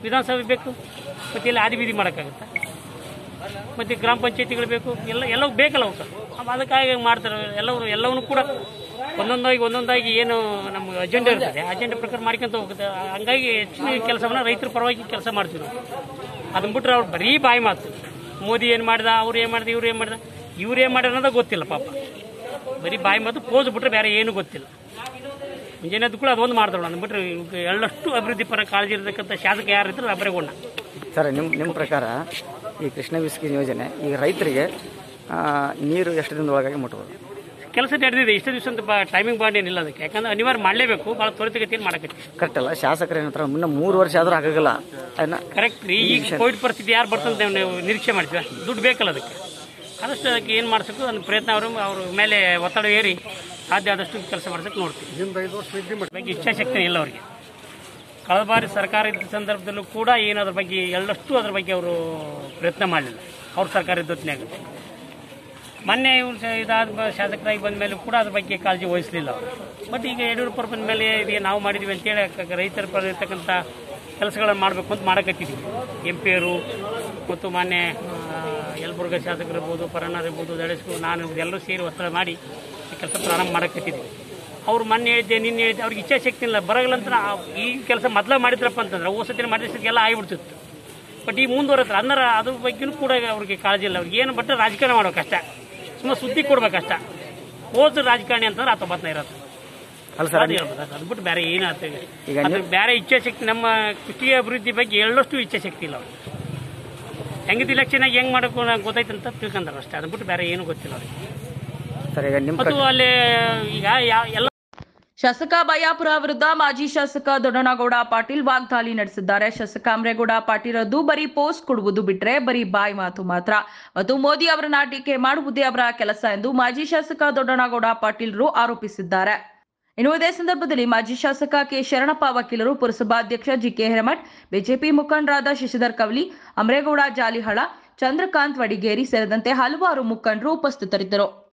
ವಿಧಾನಸಭೆ ಬೇಕು ಮತ್ತು ಇಲ್ಲಿ ಆದಿ ಬೀದಿ ಮಾಡೋಕ್ಕಾಗುತ್ತಾ ಮತ್ತು ಗ್ರಾಮ ಪಂಚಾಯತಿಗಳು ಬೇಕು ಎಲ್ಲ ಎಲ್ಲವೂ ಬೇಕಲ್ಲ ಅವಕ್ಕೆ ಅವ್ ಅದಕ್ಕಾಗಿ ಮಾಡ್ತಾರೆ ಎಲ್ಲವರು ಎಲ್ಲವನ್ನೂ ಕೂಡ ಒಂದೊಂದಾಗಿ ಒಂದೊಂದಾಗಿ ಏನು ನಮ್ಮ ಅಜೆಂಡಾ ಇರ್ತದೆ ಅಜೆಂಡಾ ಪ್ರಕಾರ ಮಾಡ್ಕೊಂತ ಹೋಗುತ್ತೆ ಹಂಗಾಗಿ ಹೆಚ್ಚಿನ ಕೆಲಸವನ್ನು ರೈತರ ಪರವಾಗಿ ಕೆಲಸ ಮಾಡ್ತೀವಿ ನಾವು ಅದನ್ನ ಬಿಟ್ರೆ ಅವ್ರು ಬರೀ ಬಾಯಿ ಮಾತು ಮೋದಿ ಏನು ಮಾಡ್ದ ಅವ್ರು ಏನು ಮಾಡ್ದ ಇವ್ರು ಏನು ಮಾಡ್ದ ಇವ್ರು ಏನು ಮಾಡ್ಯಾರ ಅನ್ನೋದು ಗೊತ್ತಿಲ್ಲ ಪಾಪ ಬರೀ ಬಾಯಿ ಮಾತು ಪೋಸ್ ಬಿಟ್ರೆ ಬೇರೆ ಏನು ಗೊತ್ತಿಲ್ಲ ಮುಂಜಾನೆದ್ದು ಕೂಡ ಅದೊಂದು ಮಾಡ್ತಾರೆ ನಾನು ಬಿಟ್ರೆ ಇವ್ಕೆ ಎಳ್ಳಷ್ಟು ಅಭಿವೃದ್ಧಿ ಪರ ಕಾಳಜಿ ಇರತಕ್ಕಂಥ ಶಾಸಕ ಯಾರು ಇದ್ರೆ ಅಬ್ಬರಗೊಂಡ ಸರ್ ನಿಮ್ಮ ನಿಮ್ಮ ಪ್ರಕಾರ ಈ ಕೃಷ್ಣ ವಿಸ್ಕಿ ಯೋಜನೆ ಈಗ ರೈತರಿಗೆ ಆ, ನೀರು ಎಷ್ಟು ದಿನದ ಒಳಗಾಗಿ ಮುಟ್ಬೋದು ಕೆಲಸ ನಡೆದಿದೆ ಇಷ್ಟು ದಿವಸ ಅಂತ ಟೈಮಿಂಗ್ ಬಾಂಡ್ ಏನಿಲ್ಲ ಅದಕ್ಕೆ ಯಾಕಂದ್ರೆ ಅನಿವಾರ್ಯ ಮಾಡಲೇಬೇಕು ಭಾಳ ತ್ವರಿತಗತಿಯಲ್ಲಿ ಮಾಡಕತ್ತಿ ಕರೆಕ್ಟ್ ಅಲ್ಲ ಶಾಸಕರು ಏನಂತಾರೆ ಮುನ್ನ ಮೂರು ವರ್ಷ ಆದರೂ ಆಗೋಲ್ಲ ಅದನ್ನ ಕರೆಕ್ಟ್ ರೀ ಈಗ ಕೋವಿಡ್ ಪರಿಸ್ಥಿತಿ ಯಾರು ಬರ್ತಂತ ನಾವು ನಿರೀಕ್ಷೆ ಮಾಡ್ತೀವಿ ದುಡ್ಡು ಬೇಕಲ್ಲ ಅದಕ್ಕೆ ಆದಷ್ಟು ಅದಕ್ಕೆ ಏನು ಮಾಡ್ಸಬೇಕು ಅದನ್ನ ಪ್ರಯತ್ನ ಅವರು ಅವ್ರ ಮೇಲೆ ಒತ್ತಡ ಏರಿ ಸಾಧ್ಯ ಆದಷ್ಟು ಕೆಲಸ ಮಾಡ್ಸಕ್ಕೆ ನೋಡ್ತೀವಿ ಬಗ್ಗೆ ಇಚ್ಛಾಶಕ್ತಿ ಇಲ್ಲ ಅವರಿಗೆ ಕಳೆದ ಬಾರಿ ಸರ್ಕಾರ ಇದ್ದ ಸಂದರ್ಭದಲ್ಲೂ ಕೂಡ ಏನು ಅದ್ರ ಬಗ್ಗೆ ಎಳ್ಳಷ್ಟು ಅದ್ರ ಬಗ್ಗೆ ಅವರು ಪ್ರಯತ್ನ ಮಾಡಲಿಲ್ಲ ಅವ್ರ ಸರ್ಕಾರ ಇದ್ದೊತ್ತಿನಾಗ ಮೊನ್ನೆ ಇವ್ರು ಸ- ಇದಾದ ಬ- ಶಾಸಕರಾಗಿ ಬಂದ ಮೇಲೆ ಕೂಡ ಅದ್ರ ಬಗ್ಗೆ ಕಾಳಜಿ ವಹಿಸಲಿಲ್ಲ ಅವರು ಬಟ್ ಈಗ ಯಡಿಯೂರಪ್ಪರ ಬಂದ ಮೇಲೆ ಇದು ನಾವು ಮಾಡಿದ್ವಿ ಅಂತೇಳಿ ಕ- ರೈತರ ಪರ ಇರ್ತಕ್ಕಂಥ ಕೆಲಸಗಳನ್ನು ಮಾಡಬೇಕು ಅಂತ ಮಾಡಕತ್ತಿದ್ದೀವಿ ಎಂ ಪಿಯರು ಮತ್ತು ಮಾನ್ಯ ಆ, ಯಲಬುರ್ಗ ಶಾಸಕರಿರ್ಬೋದು ಪರಣ್ಣರ್ ಇರ್ಬೋದು ದಡಸ್ಕು ನಾನು ಇರ್ಬೋದು ಎಲ್ಲರೂ ಸೇರಿ ಒತ್ತಡ ಮಾಡಿ ಈ ಕೆಲಸ ಪ್ರಾರಂಭ ಮಾಡಕತ್ತಿದ್ದೀವಿ ಅವ್ರು ಮೊನ್ನೆ ಹೇಳಿದ್ದೆ ನಿನ್ನೆ ಹೇಳಿದ್ದೆ ಅವ್ರಿಗೆ ಇಚ್ಛಾಶಕ್ತಿ ಇಲ್ಲ ಬರಗಲ್ಲ ಅಂತ ನಾ- ಈ ಕೆಲಸ ಮೊದಲ ಮಾಡಿದ್ರಪ್ಪ ಅಂತಂದ್ರೆ ಓಸತಿನ ಮಾಡಿದಷ್ಟಕ್ಕೆಲ್ಲ ಆಗಿಬಿಡ್ತಿತ್ತು ಬಟ್ ಈ ಮುಂದುವರೆದ್ರೆ ಅನ್ನರ ಅದ್ರ ಬಗ್ಗೆನೂ ಕೂಡ ಅವ್ರಿಗೆ ಕಾಳಜಿ ಇಲ್ಲ ಅವ್ರಿಗೆ ಏನು ಬಟ್ ರಾಜಕಾರಣ ಮಾಡ್ಬೇಕಷ್ಟ ಸುಮ್ಮನೆ ಸುದ್ದಿ ಕೊಡ್ಬೇಕಷ್ಟ ಹೋದ ರಾಜಕಾರಣಿ ಅಂತಂದ್ರೆ ಆತ ಬತ್ನ ಇರೋದು ಅಲ್ಲ ಸರ್ ಅದು ಹೇಳ್ಬೋದು ಅದು ಬಿಟ್ಟು ಬೇರೆ ಏನಾಗ್ತದೆ ಈಗ ಅದ್ರ ಬೇರೆ ಇಚ್ಛಾಶಕ್ತಿ ನಮ್ಮ ಕೃಷಿಯ ಅಭಿವೃದ್ಧಿ ಬಗ್ಗೆ ಎಳ್ಳಷ್ಟು ಇಚ್ಛಾಶಕ್ತಿ ಇಲ್ಲ ಅವ್ರಿಗೆ ಹೆಂಗಿದ್ದು ಇಲೆಕ್ಷನ್ ಆಗಿ ಹೆಂಗ್ ಮಾಡಬೇಕು ನಂಗೆ ಗೊತ್ತೈತೆ ಅಂತ ತಿಳ್ಕೊಂತಾರೆ ಅಷ್ಟೇ ಅದನ್ನ ಬಿಟ್ಟು ಬೇರೆ ಏನು ಗೊತ್ತಿಲ್ಲ ಅವ್ರಿಗೆ ಸರ್ ಈಗ ನಿಮ್ಮ ಮತ್ತು ಅಲ್ಲಿ ಈಗ ಯಾ- ಎಲ್ಲ ಶಾಸಕ ಬಯ್ಯಾಪುರ ವಿರುದ್ಧ ಮಾಜಿ ಶಾಸಕ ದೊಡ್ಡನಗೌಡ ಪಾಟೀಲ್ ವಾಗ್ದಾಳಿ ನಡೆಸಿದ್ದಾರೆ ಶಾಸಕ ಅಮ್ರೇಗೌಡ ಪಾಟೀಲ್ ಅದು ಬರೀ ಪೋಸ್ಟ್ ಕೊಡುವುದು ಬಿಟ್ರೆ ಬರೀ ಬಾಯಿ ಮಾತು ಮಾತ್ರ ಮತ್ತು ಮೋದಿ ಅವರನ್ನ ಟೀಕೆ ಮಾಡುವುದೇ ಅವರ ಕೆಲಸ ಎಂದು ಮಾಜಿ ಶಾಸಕ ದೊಡ್ಡನಗೌಡ ಪಾಟೀಲ್ರು ಆರೋಪಿಸಿದ್ದಾರೆ ಇನ್ನು ಇದೇ ಸಂದರ್ಭದಲ್ಲಿ ಮಾಜಿ ಶಾಸಕ ಕೆ ಶರಣಪ್ಪ ವಕೀಲರು ಪುರಸಭಾಧ್ಯಕ್ಷ ಜಿಕೆ ಹಿರೇಮಠ್ ಬಿಜೆಪಿ ಮುಖಂಡರಾದ ಶಶಿಧರ್ ಕವಲಿ ಅಮರೇಗೌಡ ಜಾಲಿಹಳ ಚಂದ್ರಕಾಂತ್ ವಡಿಗೇರಿ ಸೇರಿದಂತೆ ಹಲವಾರು ಮುಖಂಡರು ಉಪಸ್ಥಿತರಿದ್ದರು